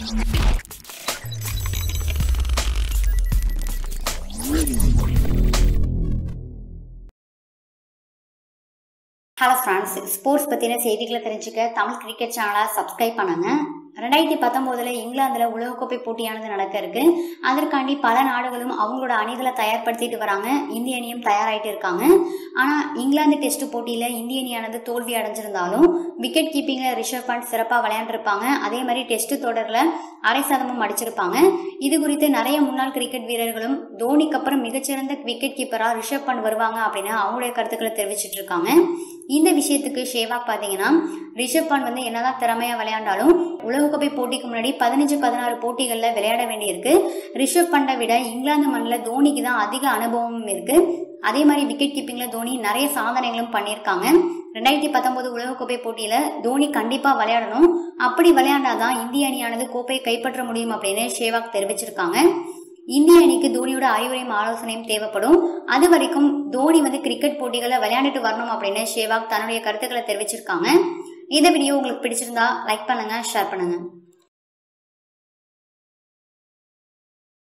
hello friends sports பற்றின செய்திகளை தெரிஞ்சுக்க தமிழ் கிரிக்கெட் சேனலை சப்ஸ்கிரைப் பண்ணுங்க ரெண்டாயிரத்தி பத்தொம்போதில் இங்கிலாந்தில் உலகக்கோப்பை போட்டியானது நடக்க இருக்கு அதற்காண்டி பல நாடுகளும் அவங்களோட அணிகளை தயார்படுத்திட்டு வராங்க இந்திய அணியும் தயாராகிட்டு இருக்காங்க ஆனால் இங்கிலாந்து டெஸ்ட் போட்டியில் இந்திய அணியானது தோல்வி அடைஞ்சிருந்தாலும் விக்கெட் கீப்பிங்கில் ரிஷப் பண்ட் சிறப்பாக விளையாண்டுருப்பாங்க அதே மாதிரி டெஸ்ட் தொடரில் அரை சதமும் அடிச்சிருப்பாங்க இது குறித்து நிறைய முன்னாள் கிரிக்கெட் வீரர்களும் தோனிக்கு அப்புறம் மிகச்சிறந்த விக்கெட் கீப்பராக ரிஷப் பண்ட் வருவாங்க அப்படின்னு அவங்களுடைய கருத்துக்களை தெரிவிச்சிட்டு இருக்காங்க இந்த விஷயத்துக்கு ஷேவாக் பார்த்தீங்கன்னா ரிஷப் பண்ட் வந்து என்னதான் திறமையா விளையாண்டாலும் உலகக்கோப்பை போட்டிக்கு முன்னாடி பதினஞ்சு பதினாறு போட்டிகளில் விளையாட வேண்டியிருக்கு ரிஷப் பண்டை விட இங்கிலாந்து மண்ணில் தோனிக்கு தான் அதிக அனுபவமும் இருக்கு அதே மாதிரி விக்கெட் கீப்பிங்ல தோனி நிறைய சாதனைகளும் பண்ணியிருக்காங்க ரெண்டாயிரத்தி பத்தொன்பது உலகக்கோப்பை போட்டியில தோனி கண்டிப்பா விளையாடணும் அப்படி விளையாண்டாதான் இந்திய அணியானது கோப்பையை கைப்பற்ற முடியும் அப்படின்னு ஷேவாக் தெரிவிச்சிருக்காங்க இந்திய அணிக்கு தோனியோட அறிவுரையும் ஆலோசனையும் தேவைப்படும் அது வரைக்கும் தோனி வந்து கிரிக்கெட் போட்டிகளை விளையாண்டுட்டு வரணும் அப்படின்னு ஷேவாக் தன்னுடைய கருத்துக்களை தெரிவிச்சிருக்காங்க இந்த வீடியோ உங்களுக்கு பிடிச்சிருந்தா லைக் பண்ணுங்க ஷேர் பண்ணுங்க